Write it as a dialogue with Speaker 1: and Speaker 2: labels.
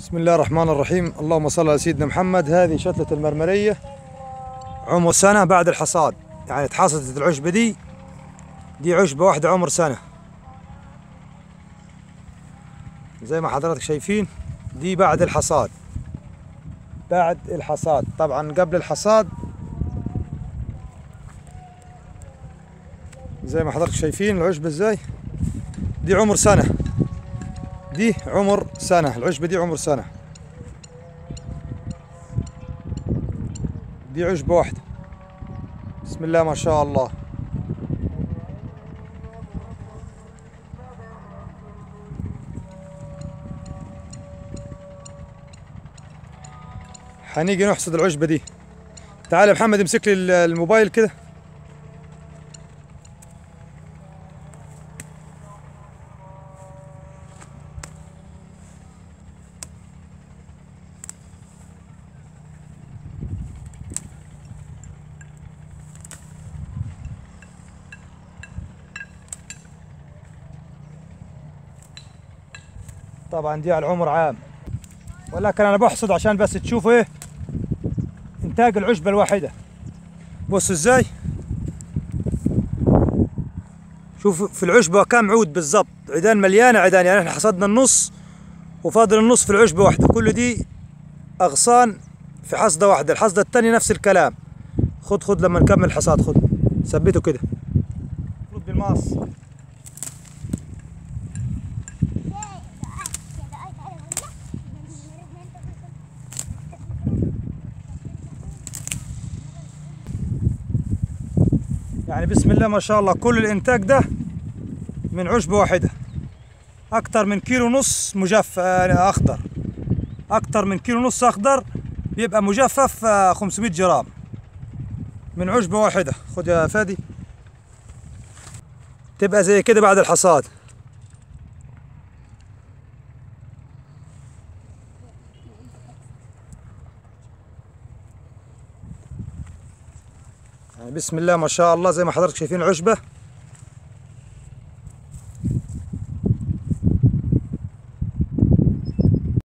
Speaker 1: بسم الله الرحمن الرحيم اللهم صل على سيدنا محمد هذه شتلة المرمرية عمر سنة بعد الحصاد يعني اتحصدت العشبة دي دي عشبة واحدة عمر سنة زي ما حضرتك شايفين دي بعد الحصاد بعد الحصاد طبعا قبل الحصاد زي ما حضرتك شايفين العشبة ازاي دي عمر سنة دي عمر سنة العشبة دي عمر سنة دي عشبة واحدة بسم الله ما شاء الله حنيجي نحصد العشبة دي تعال يا محمد امسك لي الموبايل كده طبعا دي على العمر عام ولكن انا بحصد عشان بس تشوفوا ايه انتاج العشبة الواحدة بص ازاي شوف في العشبة كم عود بالضبط عيدان مليانة عيدان يعني احنا حصدنا النص وفاضل النص في العشبة واحدة كل دي اغصان في حصدة واحدة الحصدة التانية نفس الكلام خد خد لما نكمل الحصاد خد ثبته كده خد بالماس يعني بسم الله ما شاء الله كل الانتاج ده من عشبة واحدة اكتر من كيلو ونص مجف آه، اخضر اكتر من كيلو ونص اخضر بيبقى مجفف آه، 500 جرام من عشبة واحدة خد يا فادي تبقى زي كده بعد الحصاد يعني بسم الله ما شاء الله زي ما حضرتك شايفين العشبة